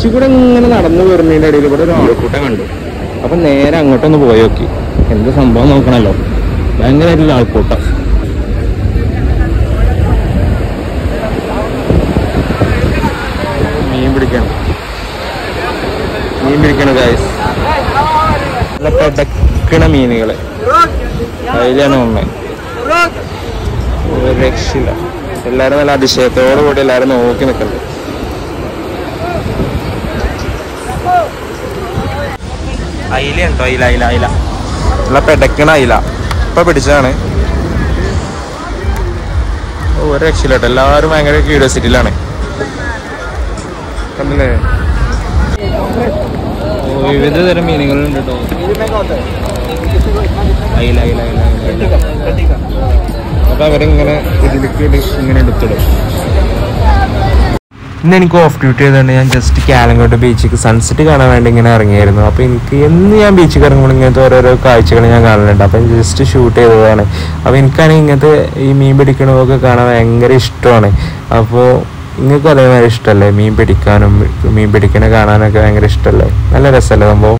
ബീച്ചിൽ കൂടെ ഇങ്ങനെ നടന്നു വരുന്നതിന്റെ ഇടയിൽ ഇവിടെ ഒരു ആൾക്കൂട്ടം കണ്ടു അപ്പൊ നേരെ അങ്ങോട്ടൊന്ന് പോയി നോക്കി എന്ത് സംഭവം നോക്കണല്ലോ ഭയങ്കരമായിട്ടുള്ള ആൾക്കൂട്ടം മീൻ പിടിക്കണം മീൻ പിടിക്കണ ഗായ്സ് നല്ല പെടക്കണ മീനുകള് അതിലാണ് ഒന്ന് ഒരു രക്ഷയില്ല എല്ലാരും നല്ല അതിശയത്തോടു കൂടി എല്ലാരും നോക്കി നിൽക്കുന്നുണ്ട് അയില ഉണ്ടോ അയില അയില അയില നല്ല പെടക്കണ അയില ഇപ്പൊ പിടിച്ചതാണ് ഓ, ഒരു രക്ഷയില്ല കേട്ടോ എല്ലാവരും ഭയങ്കര ക്യൂരിയോസിറ്റിയിലാണ് കണ്ടില്ലേ ഓ വിവിധ തരം മീനുകളുണ്ട് കേട്ടോ അയില അയില അയില അയില അപ്പൊ അവരിങ്ങനെ ഇതിലേക്ക് ഇട്- ഇങ്ങനെ എടുത്തിടും ഇന്ന് എനിക്ക് ഓഫ് ഡ്യൂട്ടി ചെയ്തുകൊണ്ട് ഞാൻ ജസ്റ്റ് കാലങ്കോട്ട് ബീച്ചിക്ക് സൺസെറ്റ് കാണാൻ വേണ്ടി ഇങ്ങനെ ഇറങ്ങിയായിരുന്നു അപ്പോൾ എനിക്ക് എന്ന് ഞാൻ ബീച്ചിൽ ഇറങ്ങുമ്പോൾ ഇങ്ങനത്തെ ഓരോരോ കാഴ്ചകൾ ഞാൻ കാണലുണ്ട് അപ്പം ജസ്റ്റ് ഷൂട്ട് ചെയ്തതാണ് അപ്പോൾ എനിക്കാണെങ്കിൽ ഇങ്ങനത്തെ ഈ മീൻ പിടിക്കണതൊക്കെ കാണാൻ ഭയങ്കര ഇഷ്ടമാണ് അപ്പോൾ നിങ്ങൾക്കും അതേമാതിരി ഇഷ്ടമല്ലേ മീൻ പിടിക്കാനും മീൻ പിടിക്കണ കാണാനൊക്കെ ഭയങ്കര ഇഷ്ടമല്ലേ നല്ല രസമല്ലേ സംഭവം